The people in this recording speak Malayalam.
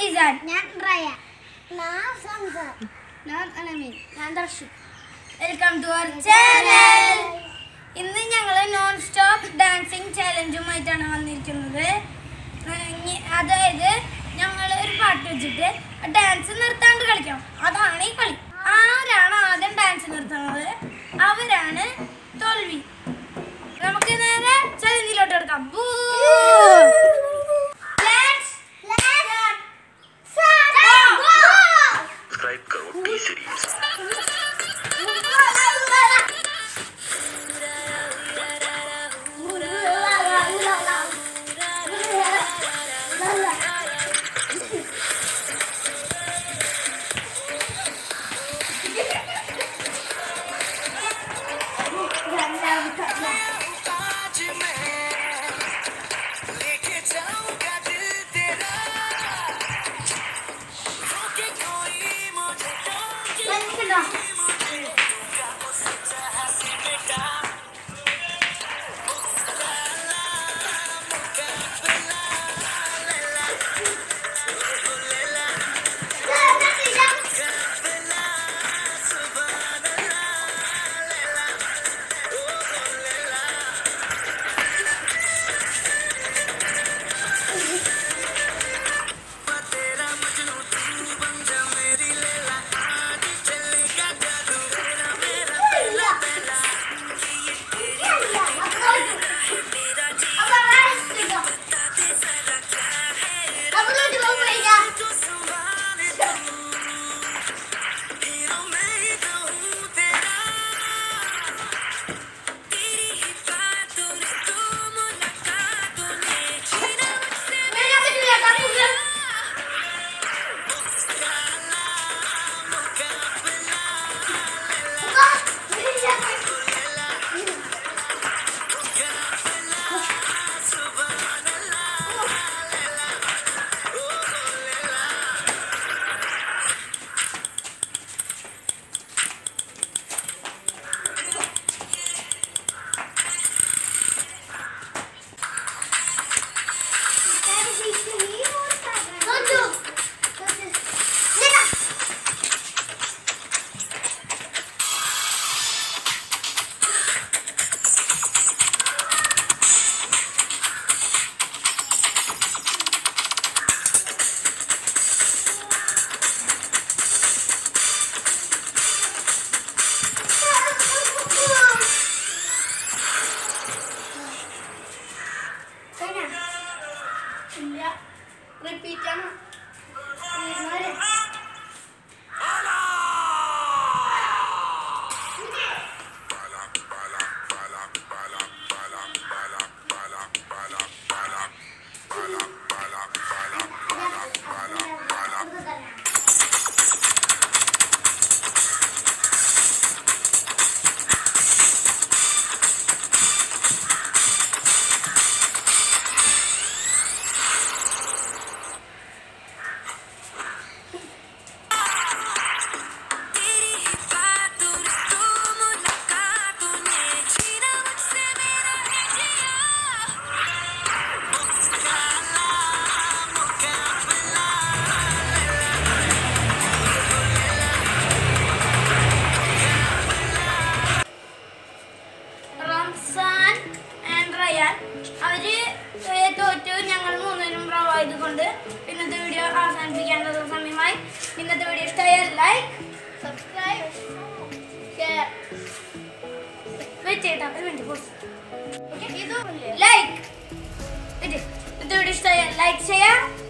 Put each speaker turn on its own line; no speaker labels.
ഇസാൻ
ഞാൻ റയ ഞാൻ സംസാർ ഞാൻ അനമീൻ ഞാൻ ദർശു
വെൽക്കം ടു അവർ ചാനൽ ഇന്ന് ഞങ്ങൾ നോൺ സ്റ്റോപ്പ് ഡാൻസിങ് ചാലഞ്ചുമായിട്ടാണ് വന്നിരിക്കുന്നത് ഏഹ് ഇനി- അതായത് ഞങ്ങൾ ഒരു പാട്ട് വെച്ചിട്ട് ഡാൻസ് നിർത്താണ്ട് കളിക്കണം അതാണ് ഈ കളി ആരാണ് ആദ്യം ഡാൻസ് നിർത്തുന്നത് അവരാണ് തോൽവി നമുക്ക് നേരെ ചലഞ്ചിലോട്ട് എടുക്കാം ബൂ. Let's start. Go.
सब्सक्राइब करो टी सीरीज
आज मैं लेके जाऊंगा दिल तेरा रोके कोई मुझे टोके मुझे दूंगा उस जहां से बेटा मुस्कुराना मुकाबला लैला ओ लैला मुकाबला सुभान अल्लाह लैला ओ लैला तेरा मजनू तू बन जा मेरी लैला आज चलेगा जादू मेरा मेरा पहला पहला ये तेरी मेरा जी बता दे जरा क्या है तू संभाल तू हीरो मैं ही तो हूँ तेरा तेरी ही बातों ने तू मुलाकातों ने छीना मुझसे
റിപ്പീറ്റ് ആണ്
तेरी ही बातों ने तू मुलाकातों ने छीना मुझसे मेरा है जिया मुस्कुराना मुकाबला
റംസാൻ ആൻഡ് റയാൻ അവര് ഏ, തോറ്റു ഞങ്ങൾ മൂന്നിനും റവ് ആയതുകൊണ്ട് ഇന്നത്തെ വീഡിയോ അവസാനിപ്പിക്കേണ്ടത് സമയമായി ഇന്നത്തെ വീഡിയോ ഇഷ്ടമായാൽ ലൈക്ക്
സബ്സ്ക്രൈബ് ഷെയർ
വെയിറ്റ് ചെയ്യട്ടോ ഒരു മിനിറ്റ് പോസ്
ഇതും
ലൈക്ക് ഇന്നത്തെ വീഡിയോ ഇഷ്ടമായാൽ ലൈക്ക് ചെയ്യാം